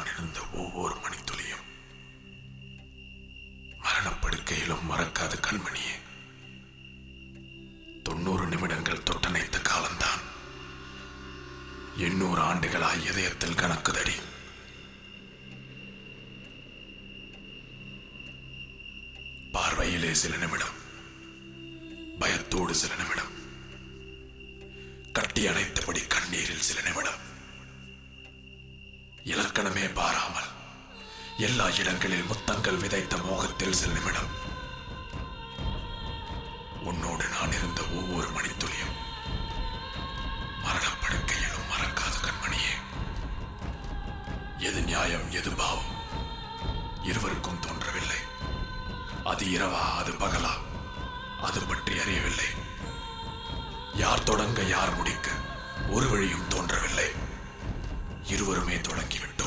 நான் இருந்த ஒவ்வொரு மணித்துளியும் மரணப்படுக்கையிலும் மறக்காத கண்மணியே தொண்ணூறு நிமிடங்கள் தொட்டணைத்த காலம்தான் எண்ணூறு ஆண்டுகளாய் இதயத்தில் கணக்குதடி பார்வையிலே சில நிமிடம் பயத்தோடு சில நிமிடம் கட்டி அணைத்தபடி கண்ணீரில் சில நிமிடம் இலக்கணமே பாராமல் எல்லா இடங்களில் முத்தங்கள் விதைத்த மோகத்தில் சில நிமிடம் உன்னோடு நான் இருந்த ஒவ்வொரு மணித்துளியும் மரணப்படுக்கையிலும் மறக்காத கண்மணியே எது நியாயம் எது பாவம் இருவருக்கும் தோன்றவில்லை அது இரவா அது பகலா அது பற்றி அறியவில்லை யார் தொடங்க யார் முடிக்க ஒரு வழியும் தோன்றவில்லை இருவருமே தொடங்கிவிட்டோம்